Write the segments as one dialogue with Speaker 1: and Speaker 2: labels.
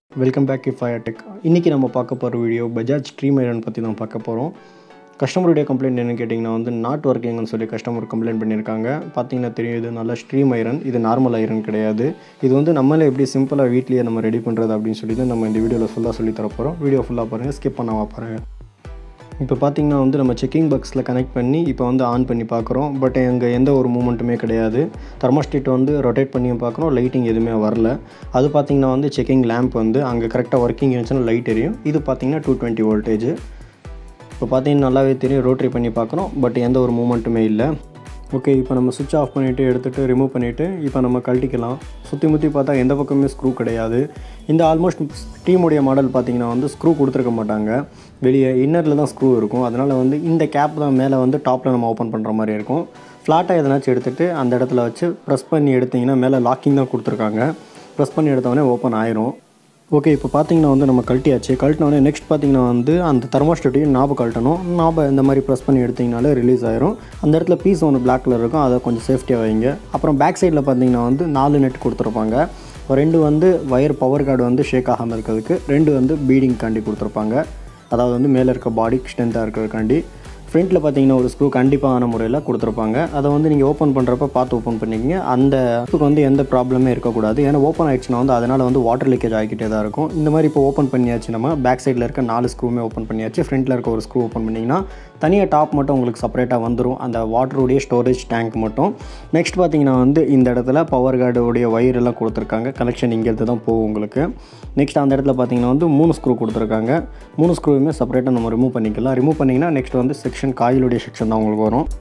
Speaker 1: welcome back to Fire Tech இன்றைக்கி நம்ம பார்க்க போகிற வீடியோ பஜாஜ் ஸ்ட்ரீம் ஐரன் பற்றி தான் பார்க்க போகிறோம் கஸ்டமருடைய கம்ப்ளைண்ட் என்ன கேட்டிங்கன்னா வந்து நாட் ஒர்க்கிங்னு சொல்லி கஸ்டமர் கம்ப்ளைண்ட் பண்ணியிருக்காங்க பார்த்தீங்கன்னா தெரியும் இது நல்ல ஸ்ட்ரீம் ஐரன் இது நார்மல் ஐரன் கிடையாது இது வந்து நம்மளே எப்படி சிம்பிளாக வீட்லேயே நம்ம ரெடி பண்ணுறது அப்படின்னு சொல்லி தான் நம்ம இந்த வீடியோவில் ஃபுல்லாக சொல்லி தர போகிறோம் வீடியோ ஃபுல்லாக பாருங்கள் ஸ்கிப் பண்ணாமல் பாருங்கள் இப்போ பார்த்தீங்கன்னா வந்து நம்ம செக்கிங் பாக்ஸில் கனெக்ட் பண்ணி இப்போ வந்து ஆன் பண்ணி பார்க்குறோம் பட் எங்கே எந்த ஒரு மூமெண்ட்டுமே கிடையாது தெர்மோஸ்டேட் வந்து ரொட்டேட் பண்ணியும் பார்க்குறோம் லைட்டிங் எதுவுமே வரல அது பார்த்தீங்கன்னா வந்து செக்கிங் லேம்ப் வந்து அங்கே கரெக்டாக ஒர்க்கிங் இருந்துச்சுன்னா லைட் எரியும் இது பார்த்தீங்கன்னா டூ டுவெண்ட்டி வோல்டேஜ் இப்போ பார்த்தீங்கன்னா நல்லாவே தெரியும் ரோட்டரி பண்ணி பார்க்குறோம் பட் எந்த ஒரு மூமெண்ட்டுமே இல்லை ஓகே இப்போ நம்ம சுவிட்ச் ஆஃப் பண்ணிவிட்டு எடுத்துகிட்டு ரிமூவ் பண்ணிவிட்டு இப்போ நம்ம கழட்டிக்கலாம் சுற்றி முற்றி பார்த்தா எந்த பக்கமே ஸ்க்ரூ கிடையாது இந்த ஆல்மோஸ்ட் டீமுடைய மாடல் பார்த்தீங்கன்னா வந்து ஸ்க்ரூ கொடுத்துருக்க மாட்டாங்க வெளியே இன்னரில் தான் ஸ்க்ரூ இருக்கும் அதனால் வந்து இந்த கேப் தான் மேலே வந்து டாப்பில் நம்ம ஓப்பன் பண்ணுற மாதிரி இருக்கும் ஃப்ளாட்டாக எதனாச்சும் எடுத்துகிட்டு அந்த இடத்துல வச்சு ப்ரெஸ் பண்ணி எடுத்திங்கன்னா மேலே லாக்கிங் தான் கொடுத்துருக்காங்க ப்ரெஸ் பண்ணி எடுத்தவொடனே ஓப்பன் ஆயிரும் ஓகே இப்போ பார்த்தீங்கன்னா வந்து நம்ம கழட்டியாச்சு கழட்டினோடனே நெக்ஸ்ட் பார்த்தீங்கன்னா வந்து அந்த தெர்மோஸ்டேட்டையும் நாபை கழட்டணும் நாபை இந்த மாதிரி ப்ரெஸ் பண்ணி எடுத்திங்கனாலே ரிலீஸ் ஆயிரும் அந்த இடத்துல பீஸ் ஒன்று பிளாக் கலர் இருக்கும் அதை கொஞ்சம் சேஃப்டியாக வைங்க அப்புறம் பேக் சைடில் பார்த்தீங்கன்னா வந்து நாலு நெட் கொடுத்துருப்பாங்க ரெண்டு வந்து ஒயர் பவர் கார்டு வந்து ஷேக் ஆகாமல் இருக்கிறதுக்கு ரெண்டு வந்து பீடிங் காண்டி கொடுத்துருப்பாங்க அதாவது வந்து மேலே இருக்க பாடி ஸ்ட்ரென்த்தாக இருக்கிறதுக்காண்டி ஃப்ரண்ட்டில் பார்த்தீங்கன்னா ஒரு ஸ்க்ரூ கண்டிப்பான முறையில் கொடுத்துருப்பாங்க அதை வந்து நீங்கள் ஓப்பன் பண்ணுறப்ப பார்த்து ஓப்பன் பண்ணிக்கங்க அந்த ஸ்க்ரூக்கு வந்து எந்த ப்ராப்ளமே இருக்கக்கூடாது ஏன்னா ஓப்பன் ஆயிடுச்சுன்னா வந்து அதனால் வந்து வாட்டர் லீக்கேஜ் ஆகிக்கிட்டே தான் இருக்கும் இந்த மாதிரி இப்போ ஓப்பன் பண்ணியாச்சு நம்ம பேக் சைடில் இருக்க நாலு ஸ்க்ரூமே ஓப்பன் பண்ணியாச்சு ஃப்ரண்ட்டில் இருக்க ஒரு ஸ்க்ரூ ஓப்பன் பண்ணிங்கன்னா தனியாக டாப் மட்டும் உங்களுக்கு செப்பரேட்டாக வந்துடும் அந்த வாட்டருடைய ஸ்டோரேஜ் டேங்க் மட்டும் நெக்ஸ்ட் பார்த்தீங்கன்னா வந்து இந்த இடத்துல பவர் கார்டுடைய ஒயர் எல்லாம் கொடுத்துருக்காங்க கனெக்ஷன் இங்கேருந்து தான் போகும் உங்களுக்கு நெக்ஸ்ட் அந்த இடத்துல பார்த்தீங்கன்னா வந்து மூணு ஸ்க்ரூ கொடுத்துருக்காங்க மூணு ஸ்க்ரூவுமே செப்பரேட்டாக நம்ம ரிமூவ் பண்ணிக்கலாம் ரிமூவ் பண்ணிங்கன்னா நெக்ஸ்ட் வந்து செக்ஷன் காயிலுடைய செக்ஷன் தான் உங்களுக்கு வரும்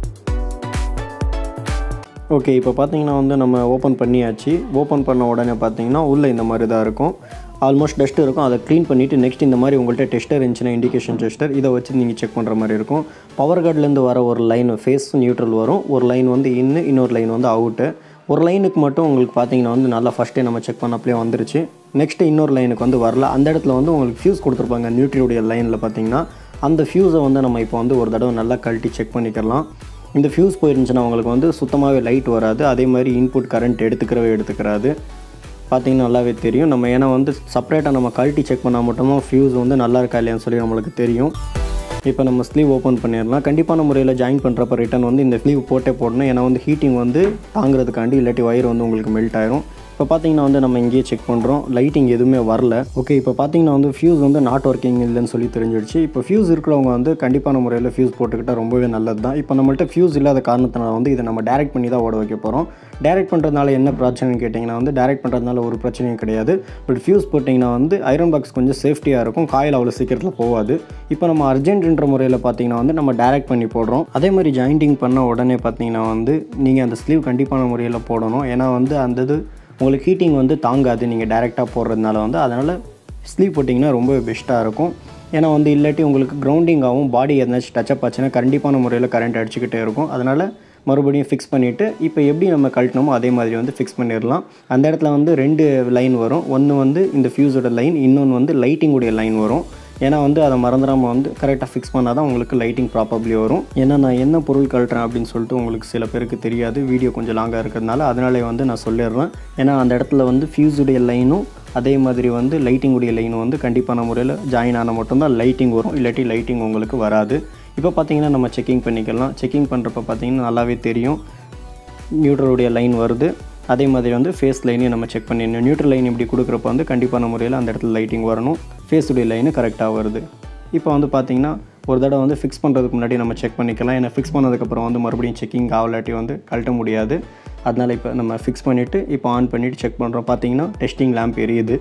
Speaker 1: ஓகே இப்போ பார்த்தீங்கன்னா வந்து நம்ம ஓப்பன் பண்ணியாச்சு ஓப்பன் பண்ண உடனே பார்த்தீங்கன்னா உள்ளே இந்த மாதிரி தான் இருக்கும் ஆல்மோஸ்ட் டஸ்ட் இருக்கும் அதை க்ளீன் பண்ணிவிட்டு நெக்ஸ்ட் இந்த மாதிரி உங்கள்கிட்ட டெஸ்டர் இருந்துச்சுன்னா இண்டிகேஷன் டெஸ்டர் இதை வச்சு நீங்கள் செக் பண்ணுற மாதிரி இருக்கும் பவர் கார்ட்லேருந்து வர ஒரு லைன் ஃபேஸ் நியூட்ரல் வரும் ஒரு லைன் வந்து இன்னு இன்னொரு லைன் வந்து அவுட்டு ஒரு லைனுக்கு மட்டும் உங்களுக்கு பார்த்தீங்கன்னா வந்து நல்லா ஃபஸ்ட்டே நம்ம செக் பண்ணப்பலே வந்துருச்சு நெக்ஸ்ட்டு இன்னொரு லைனுக்கு வந்து வரல அந்த இடத்துல வந்து உங்களுக்கு ஃபியூஸ் கொடுத்துருப்பாங்க நியூட்ரியுடைய லைனில் பார்த்தீங்கன்னா அந்த ஃபியூஸை வந்து நம்ம இப்போ வந்து ஒரு தடவை நல்லா கழட்டி செக் பண்ணிக்கலாம் இந்த ஃபியூஸ் போயிருந்துச்சுன்னா உங்களுக்கு வந்து சுத்தமாகவே லைட் வராது அதே மாதிரி இன்புட் கரண்ட் எடுத்துக்கிறவே எடுத்துக்கிறாது பார்த்தீங்கன்னா நல்லாவே தெரியும் நம்ம ஏன்னா வந்து செப்பரேட்டாக நம்ம கழட்டி செக் பண்ணால் மட்டும்தான் ஃபியூஸ் வந்து நல்லா இருக்கா இல்லையான்னு சொல்லி நம்மளுக்கு தெரியும் இப்போ நம்ம ஸ்லீவ் ஓப்பன் பண்ணிடலாம் கண்டிப்பான முறையில் ஜாயின் பண்ணுறப்ப ரிட்டன் வந்து இந்த ஸ்லீவ் போட்டே போடணும் ஏன்னா வந்து ஹீட்டிங் வந்து தாங்கிறதுக்காண்டி இல்லாட்டி ஒயர் வந்து உங்களுக்கு மெல்ட் ஆயிரும் இப்போ பார்த்தீங்கன்னா வந்து நம்ம இங்கேயே செக் பண்ணுறோம் லைட்டிங் எதுவுமே வரல ஓகே இப்போ பார்த்தீங்கன்னா வந்து ஃபியூஸ் வந்து நாட் ஒர்க்கிங் இல்லைன்னு சொல்லி தெரிஞ்சிடுச்சு இப்போ ஃபியூஸ் இருக்கிறவங்க வந்து கண்டிப்பான முறையில் ஃபியூஸ் போட்டுக்கிட்டால் ரொம்பவே நல்லது தான் இப்போ நம்மள்ட்ட ஃபியூஸ் இல்லாத காரணத்தினால வந்து இதை நம்ம டேரெக்ட் பண்ணி தான் ஓட வைக்க போகிறோம் டேரெக்ட் பண்ணுறதுனால என்ன பிரச்சனைன்னு கேட்டிங்கன்னா வந்து டேரெக்ட் பண்ணுறதுனால ஒரு பிரச்சனையும் கிடையாது பட் ஃபியூஸ் போட்டிங்கன்னா வந்து ஐரன் பாக்ஸ் கொஞ்சம் சேஃப்டியாக இருக்கும் காயில் அவ்வளோ சீக்கிரத்தில் போகாது இப்போ நம்ம அர்ஜென்ட்ன்ற முறையில் பார்த்தீங்கன்னா வந்து நம்ம டேரெக்ட் பண்ணி போடுறோம் அதே மாதிரி ஜாயிண்டிங் பண்ண உடனே பார்த்தீங்கன்னா வந்து நீங்கள் அந்த ஸ்லீவ் கண்டிப்பான முறையில் போடணும் ஏன்னா வந்து அந்த இது உங்களுக்கு ஹீட்டிங் வந்து தாங்காது நீங்கள் டேரெக்டாக போடுறதுனால வந்து அதனால் ஸ்லீவ் போட்டிங்கன்னா ரொம்ப பெஸ்ட்டாக இருக்கும் ஏன்னா வந்து இல்லாட்டி உங்களுக்கு கிரவுண்டிங் ஆகும் பாடி எதனாச்சும் டச்சப் ஆச்சுன்னா கண்டிப்பான முறையில் கரண்ட் அடிச்சுக்கிட்டே இருக்கும் அதனால் மறுபடியும் ஃபிக்ஸ் பண்ணிவிட்டு இப்போ எப்படி நம்ம கழட்டினோமோ அதே மாதிரி வந்து ஃபிக்ஸ் பண்ணிடலாம் அந்த இடத்துல வந்து ரெண்டு லைன் வரும் ஒன்று வந்து இந்த ஃபியூஸோட லைன் இன்னொன்று வந்து லைட்டிங்குடைய லைன் வரும் ஏன்னா வந்து அதை மறந்துடாமல் வந்து கரெக்டாக ஃபிக்ஸ் பண்ணால் தான் உங்களுக்கு லைட்டிங் ப்ராப்பர்லி வரும் ஏன்னா நான் என்ன பொருள் கழட்டுறேன் அப்படின்னு சொல்லிட்டு உங்களுக்கு சில பேருக்கு தெரியாது வீடியோ கொஞ்சம் லாங்காக இருக்கிறதுனால அதனாலே வந்து நான் சொல்லிடுறேன் ஏன்னா அந்த இடத்துல வந்து ஃபியூஸுடைய லைனும் அதே மாதிரி வந்து லைட்டிங்குடைய லைனும் வந்து கண்டிப்பான முறையில் ஜாயின் ஆனால் மட்டும்தான் லைட்டிங் வரும் இல்லாட்டி லைட்டிங் உங்களுக்கு வராது இப்போ பார்த்தீங்கன்னா நம்ம செக்கிங் பண்ணிக்கலாம் செக்கிங் பண்ணுறப்ப பார்த்தீங்கன்னா நல்லாவே தெரியும் நியூட்ரலுடைய லைன் வருது அதே மாதிரி வந்து ஃபேஸ் லைனையும் நம்ம செக் பண்ணிடணும் நியூட்ரல் லைன் இப்படி கொடுக்குறப்ப வந்து கண்டிப்பான முறையில் அந்த இடத்துல லைட்டிங் வரணும் ஃபேஸுடைய லைனு கரெக்டாக வருது இப்போ வந்து பார்த்திங்கன்னா ஒரு தடவை வந்து ஃபிக்ஸ் பண்ணுறதுக்கு முன்னாடி நம்ம செக் பண்ணிக்கலாம் ஏன்னா ஃபிக்ஸ் பண்ணதுக்கப்புறம் வந்து மறுபடியும் செக்கிங் ஆகலாட்டி வந்து கழட்ட முடியாது அதனால் இப்போ நம்ம ஃபிக்ஸ் பண்ணிவிட்டு இப்போ ஆன் பண்ணிவிட்டு செக் பண்ணுறோம் பார்த்தீங்கன்னா டெஸ்டிங் லேம்ப் எரியுது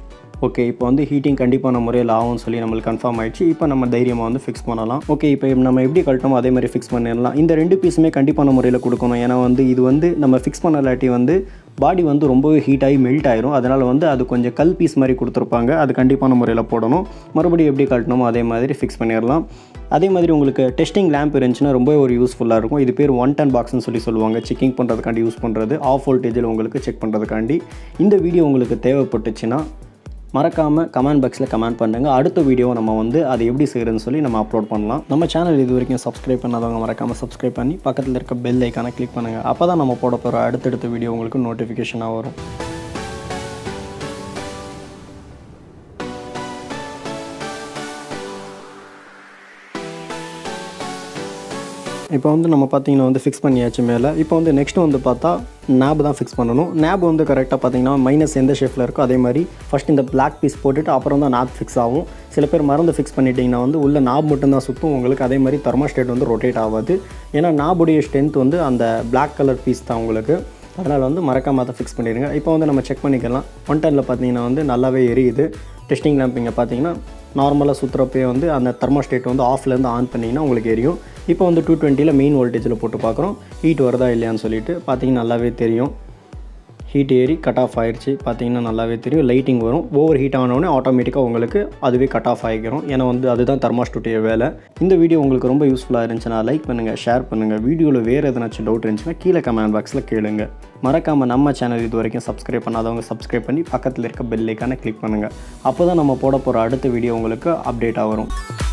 Speaker 1: ஓகே இப்போ வந்து ஹீட்டிங் கண்டிப்பான முறையில் ஆகும்னு சொல்லி நம்மளுக்கு கன்ஃபார்ம் ஆயிடுச்சு இப்போ நம்ம தைரியமாக வந்து ஃபிக்ஸ் பண்ணலாம் ஓகே இப்போ நம்ம எப்படி கழட்டோமோ அதே மாதிரி ஃபிக்ஸ் பண்ணிடலாம் இந்த ரெண்டு பீஸுமே கண்டிப்பான முறையில் கொடுக்கணும் ஏன்னா வந்து இது வந்து நம்ம ஃபிக்ஸ் பண்ணலாட்டி வந்து பாடி வந்து ரொம்பவே ஹீட் ஆகி மெல்ட் ஆயிரும் அதனால் வந்து அது கொஞ்சம் கல் பீஸ் மாதிரி கொடுத்துருப்பாங்க அது கண்டிப்பான முறையில் போடணும் மறுபடியும் எப்படி கழட்டணுமோ அதே மாதிரி ஃபிக்ஸ் பண்ணிடலாம் அதே மாதிரி உங்களுக்கு டெஸ்டிங் லேம்ப் இருந்துச்சுன்னா ரொம்ப ஒரு யூஸ்ஃபுல்லாக இருக்கும் இது பேர் ஒன் டன் பாக்ஸ்னு சொல்லி சொல்லுவாங்க செக்கிங் பண்ணுறதுக்காண்டி யூஸ் பண்ணுறது ஆஃப் வோல்டேஜில் உங்களுக்கு செக் பண்ணுறதுக்காண்டி இந்த வீடியோ உங்களுக்கு தேவைப்பட்டுச்சுன்னா மறக்காமல் கமெண்ட் பாக்ஸில் கமெண்ட் பண்ணுங்கள் அடுத்த வீடியோ நம்ம வந்து அதை எப்படி செய்கிறதுன்னு சொல்லி நம்ம அப்லோட் பண்ணலாம் நம்ம சேனல் இது வரைக்கும் சப்ஸ்கிரைப் பண்ணாதவங்க மறக்காமல் சப்ஸ்கிரைப் பண்ணி பக்கத்தில் இருக்க பெல் ஐக்கானை கிளிக் பண்ணுங்கள் அப்போ தான் நம்ம போட போகிற அடுத்தடுத்த வீடியோ உங்களுக்கு நோட்டிஃபிகேஷனாக வரும் இப்போ வந்து நம்ம பார்த்தீங்கன்னா வந்து ஃபிக்ஸ் பண்ணியாச்சு மேலே இப்போ வந்து நெக்ஸ்ட் வந்து பார்த்தா நேப் தான் ஃபிக்ஸ் பண்ணணும் நேப் வந்து கரெக்டாக பார்த்தீங்கன்னா மைனஸ் எந்த ஷேஃபில் இருக்கோ அதே மாதிரி ஃபஸ்ட் இந்த பிளாக் பீஸ் போட்டுட்டு அப்புறம் தான் நாப் ஃபிக்ஸ் ஆகும் சில பேர் மறந்து ஃபிக்ஸ் பண்ணிட்டீங்கன்னா வந்து உள்ள நாப் மட்டும்தான் சுற்றும் உங்களுக்கு அதே மாதிரி தெர்மாஸ்டேட் வந்து ரொட்டேட் ஆகாது ஏன்னா நாபுடைய ஸ்ட்ரென்த் வந்து அந்த பிளாக் கலர் பீஸ் தான் உங்களுக்கு அதனால் வந்து மறக்காம அதை ஃபிக்ஸ் பண்ணிடுங்க இப்போ வந்து நம்ம செக் பண்ணிக்கலாம் ஒன் டெனில் பார்த்தீங்கன்னா வந்து நல்லாவே எரியுது டெஸ்டிங் லேம்ப் இங்கே பார்த்தீங்கன்னா நார்மலாக சுற்றுறப்பே வந்து அந்த தெர்மோஸ்டேட் வந்து ஆஃப்லேருந்து ஆன் பண்ணிங்கன்னா உங்களுக்கு எரியும் இப்போ வந்து டூ டுவெண்ட்டியில் மெயின் வோல்டேஜில் போட்டு பார்க்குறோம் ஹீட் வருதா இல்லையான்னு சொல்லிட்டு பார்த்தீங்கன்னா நல்லாவே தெரியும் ஹீட் ஏறி கட் ஆஃப் ஆயிடுச்சு பார்த்தீங்கன்னா நல்லாவே தெரியும் லைட்டிங் வரும் ஓவர் ஹீட் ஆனவுடனே ஆட்டோமேட்டிக்காக உங்களுக்கு அதுவே கட் ஆஃப் ஆகிக்கிறோம் ஏன்னா வந்து அதுதான் தெர்மாஸ்டுடைய வேலை இந்த வீடியோ உங்களுக்கு ரொம்ப யூஸ்ஃபுல்லாக இருந்துச்சுன்னா லைக் பண்ணுங்கள் ஷேர் பண்ணுங்கள் வீடியோவில் வேறு எதனாச்சும் டவுட் இருந்துச்சுன்னா கீழே கமெண்ட் பாக்ஸில் கேளுங்க மறக்காமல் நம்ம சேனல் இது வரைக்கும் சப்ஸ்கிரைப் பண்ணாதவங்க சப்ஸ்கிரைப் பண்ணி பக்கத்தில் இருக்க பெல் ஐக்கானை கிளிக் பண்ணுங்கள் அப்போ தான் நம்ம போட போகிற அடுத்த வீடியோ உங்களுக்கு அப்டேட்டாக வரும்